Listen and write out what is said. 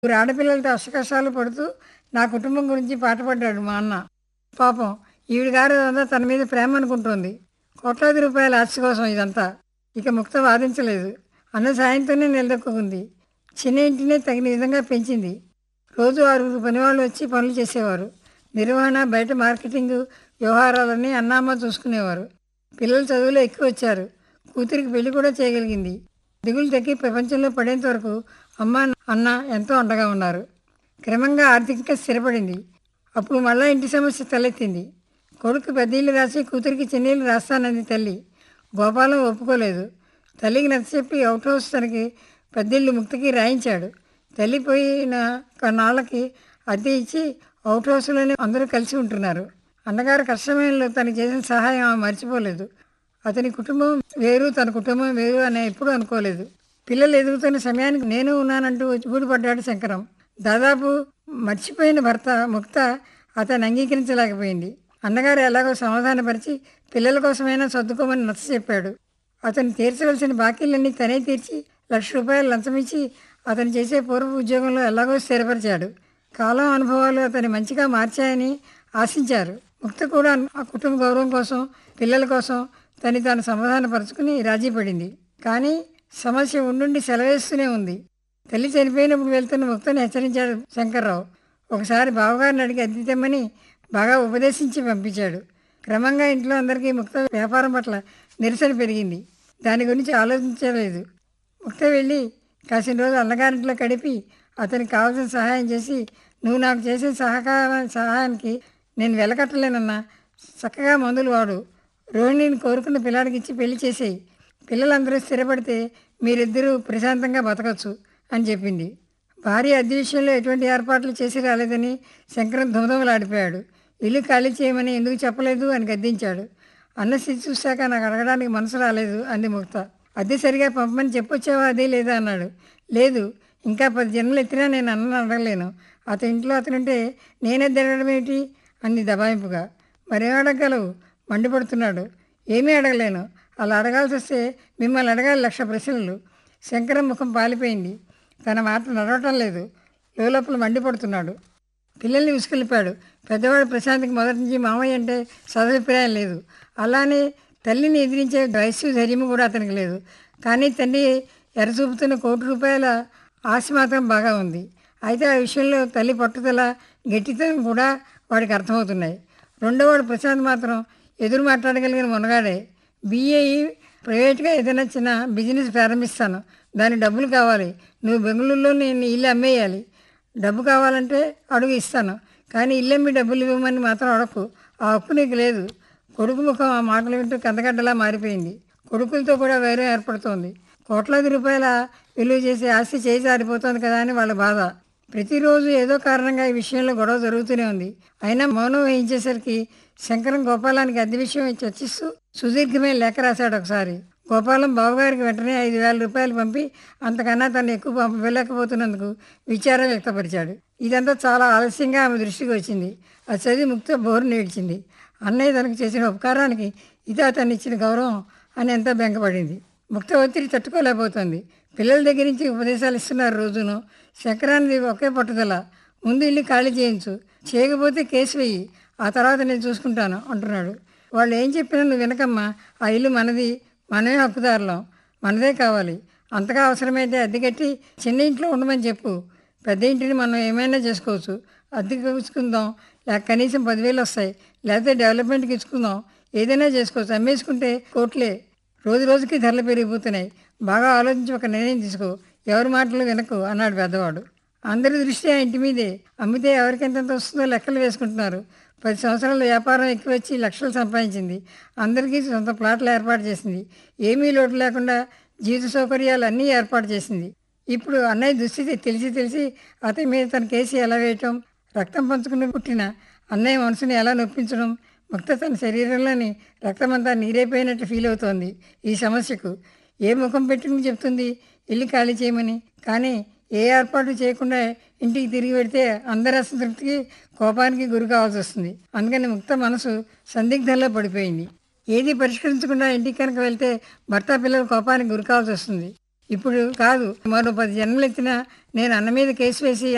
ఊరు ఆడపిల్లలతో అష్టకష్టాలు పడుతూ నా కుటుంబం గురించి పాటపడ్డాడు మా అన్న పాపం ఈవిడ గారు అంతా తన మీద ప్రేమ అనుకుంటోంది కోట్లాది రూపాయల ఆస్తి కోసం ఇదంతా ఇక ముక్త వాదించలేదు అన్న సాయంతోనే నిలదొక్కుంది చిన్న ఇంటినే తగిన విధంగా పెంచింది రోజు ఆరుగురు పనివాళ్ళు వచ్చి పనులు చేసేవారు నిర్వహణ బయట మార్కెటింగ్ వ్యవహారాలన్నీ అన్నామ్మ చూసుకునేవారు పిల్లలు చదువులో ఎక్కువ వచ్చారు కూతురికి పెళ్లి కూడా చేయగలిగింది దిగులు తగ్గి ప్రపంచంలో పడేంత వరకు అమ్మ అన్న ఎంతో అండగా ఉన్నారు క్రమంగా ఆర్థికంగా స్థిరపడింది అప్పుడు మళ్ళా ఇంటి సమస్య తలెత్తింది కొడుకు పెద్దీళ్ళు రాసి కూతురికి చిన్నీళ్ళు రాస్తానంది తల్లి గోపాలం ఒప్పుకోలేదు తల్లికి నచ్చచెప్పి అవుట్ హౌస్ తనకి పెద్దిళ్ళు ముక్తికి రాయించాడు తల్లి పోయిన కొన్నాళ్ళకి అద్దె ఇచ్చి అవుట్ హౌస్లోనే అందరూ కలిసి ఉంటున్నారు అన్నగారు కష్టమేలో తనకి చేసిన సహాయం ఆమె మర్చిపోలేదు అతని కుటుంబం వేరు తన కుటుంబం వేరు అని ఎప్పుడూ అనుకోలేదు పిల్లలు ఎదుగుతున్న సమయానికి నేను ఉన్నానంటూ ఊడిపడ్డాడు శంకరం దాదాపు మర్చిపోయిన భర్త ముక్త అతను అంగీకరించలేకపోయింది అన్నగారు ఎలాగో సమాధానపరిచి పిల్లల కోసమైనా సర్దుకోమని నచ్చ చెప్పాడు అతను తీర్చవలసిన బాకీలన్నీ తనే తీర్చి లక్ష రూపాయలు లంచమిచ్చి అతను చేసే పూర్వ ఉద్యోగంలో ఎలాగో స్థిరపరిచాడు కాలం అనుభవాలు అతన్ని మంచిగా మార్చాయని ఆశించారు ముక్త కూడా ఆ కుటుంబ గౌరవం కోసం పిల్లల కోసం తను తాను సమాధానపరుచుకుని రాజీ పడింది కానీ సమస్య ఉండుండి సెలవేస్తూనే ఉంది తల్లి చనిపోయినప్పుడు వెళ్తున్న ముక్తని హెచ్చరించాడు శంకర్రావు ఒకసారి బావగారిని అడిగి అద్దె తెమ్మని బాగా ఉపదేశించి పంపించాడు క్రమంగా ఇంట్లో అందరికీ ముక్త వ్యాపారం పట్ల నిరసన పెరిగింది దాని గురించి ఆలోచించలేదు ముక్త వెళ్ళి కాసిన రోజు అన్నగారింట్లో గడిపి అతనికి కావాల్సిన సహాయం చేసి నువ్వు నాకు చేసే సహకార సహాయానికి నేను వెలకట్టలేనన్నా చక్కగా మందులు వాడు రోహిణిని కోరుకున్న పిల్లాడికి ఇచ్చి పెళ్లి చేసేయి పిల్లలందరూ స్థిరపడితే మీరిద్దరూ ప్రశాంతంగా బతకచ్చు అని చెప్పింది భార్య అద్దె విషయంలో ఎటువంటి ఏర్పాట్లు చేసి రాలేదని శంకరం ధుమధుమలాడిపోయాడు ఇల్లు ఖాళీ చేయమని ఎందుకు చెప్పలేదు అని గద్దించాడు అన్న స్థితి చూశాక నాకు అడగడానికి మనసు రాలేదు అంది ముక్త అద్దె సరిగా పంపమని చెప్పొచ్చావా అదే లేదా అన్నాడు లేదు ఇంకా పది జన్మలు ఎత్తినా నేను అన్నను అడగలేను అతని ఇంట్లో అతనుంటే నేనే తిరగడం ఏమిటి అంది దబాయింపుగా మరేం అడగలవు మండిపడుతున్నాడు ఏమీ అడగలేను అలా అడగాల్సి వస్తే మిమ్మల్ని అడగాలి లక్ష ప్రశ్నలు శంకరం ముఖం పాలిపోయింది తన మాట నడవటం లేదు లోపల మండిపడుతున్నాడు పిల్లల్ని విసుకెళ్ళిపాడు పెద్దవాడు ప్రశాంత్కి మొదటి నుంచి మామయ్య అంటే సదభిప్రాయం లేదు అలానే తల్లిని ఎదిరించే వయస్సు ధైర్యం కూడా అతనికి లేదు కానీ తండ్రి ఎరచూపుతున్న కోటి రూపాయల ఆశ మాత్రం బాగా ఉంది అయితే ఆ విషయంలో తల్లి పట్టుదల గట్టితనం కూడా వాడికి అర్థమవుతున్నాయి రెండోవాడు ప్రశాంత్ మాత్రం ఎదురు మాట్లాడగలిగిన మునగాడే బీఏఈ ప్రైవేట్గా ఏదైనా చిన్న బిజినెస్ ప్రారంభిస్తాను దాని డబ్బులు కావాలి నువ్వు బెంగళూరులో నేను ఇల్లు అమ్మేయాలి డబ్బు కావాలంటే అడుగు ఇస్తాను కానీ ఇల్లమ్మి డబ్బులు ఇవ్వమని మాత్రం అడకు ఆ హక్కు నీకు లేదు కొడుకు ముఖం ఆ మాటలు వింటూ కందగడ్డలా మారిపోయింది కొడుకులతో కూడా వైరం ఏర్పడుతోంది కోట్లాది రూపాయల విలువ చేసే ఆస్తి చేయి జారిపోతోంది కదా అని వాళ్ళ బాధ ప్రతిరోజు ఏదో కారణంగా ఈ విషయంలో గొడవ జరుగుతూనే ఉంది అయినా మౌనం వహించేసరికి శంకరం గోపాలానికి అద్దె విషయం చర్చిస్తూ సుదీర్ఘమైన లేఖ రాశాడు ఒకసారి గోపాలం బావగారికి వెంటనే ఐదు వేల రూపాయలు పంపి అంతకన్నా తను ఎక్కువ పంపలేకపోతున్నందుకు విచారం వ్యక్తపరిచాడు ఇదంతా చాలా ఆలస్యంగా ఆమె దృష్టికి వచ్చింది అది చదివి ముక్త బోరు నేడ్చింది అన్నయ్య తనకు చేసిన ఉపకారానికి ఇది అతన్ని ఇచ్చిన గౌరవం అని ఎంతో బెంగపడింది ముక్త ఒత్తిడి తట్టుకోలేకపోతుంది పిల్లల దగ్గర నుంచి ఉపదేశాలు ఇస్తున్నారు రోజును శంకరానికి ఒకే పట్టుదల ముందు ఇల్లు ఖాళీ చేయించు చేయకపోతే కేసు వెయ్యి ఆ తర్వాత నేను చూసుకుంటాను అంటున్నాడు వాళ్ళు ఏం చెప్పినా నువ్వు వినకమ్మా ఆ ఇల్లు మనది మనమే హక్కుదారులం మనదే కావాలి అంతగా అవసరమైతే అద్దె కట్టి చిన్న ఇంట్లో ఉండమని చెప్పు పెద్ద ఇంటిని మనం ఏమైనా చేసుకోవచ్చు అద్దెకి ఇచ్చుకుందాం లేక కనీసం పదివేలు వస్తాయి లేకపోతే డెవలప్మెంట్కి ఇచ్చుకుందాం ఏదైనా చేసుకోవచ్చు అమ్మేసుకుంటే కోట్లే రోజు రోజుకి ధరలు పెరిగిపోతున్నాయి బాగా ఆలోచించి ఒక నిర్ణయం తీసుకో ఎవరి మాటలు వినకు అన్నాడు పెద్దవాడు అందరి దృష్టి ఆ ఇంటి మీదే అమ్మితే ఎవరికి ఎంతెంత వస్తుందో లెక్కలు వేసుకుంటున్నారు పది సంవత్సరాల వ్యాపారం ఎక్కువ వచ్చి లక్షలు సంపాదించింది అందరికీ సొంత ప్లాట్లు ఏర్పాటు చేసింది ఏమీ లోటు లేకుండా జీవిత సౌకర్యాలు అన్నీ ఏర్పాటు చేసింది ఇప్పుడు అన్నయ్య దుస్థితి తెలిసి తెలిసి అతని మీద తన కేసు ఎలా వేయటం రక్తం పంచుకుని పుట్టిన అన్నయ్య మనసుని ఎలా నొప్పించడం ముక్త తన శరీరంలోని రక్తమంతా నీరైపోయినట్టు ఫీల్ అవుతోంది ఈ సమస్యకు ఏ ముఖం పెట్టుకుని చెప్తుంది ఇల్లు ఖాళీ చేయమని కానీ ఏ ఏర్పాటు చేయకుండా ఇంటికి తిరిగి పెడితే అందరి అసంతృప్తికి కోపానికి గురి కావాల్సి వస్తుంది అందుకని ముక్త మనసు సందిగ్ధంలో పడిపోయింది ఏది పరిష్కరించకుండా ఇంటికి కనుక వెళ్తే భర్త పిల్లల కోపానికి గురి కావాల్సి వస్తుంది ఇప్పుడు కాదు మరో పది జన్మలు ఎత్తినా నేను అన్న మీద కేసు వేసి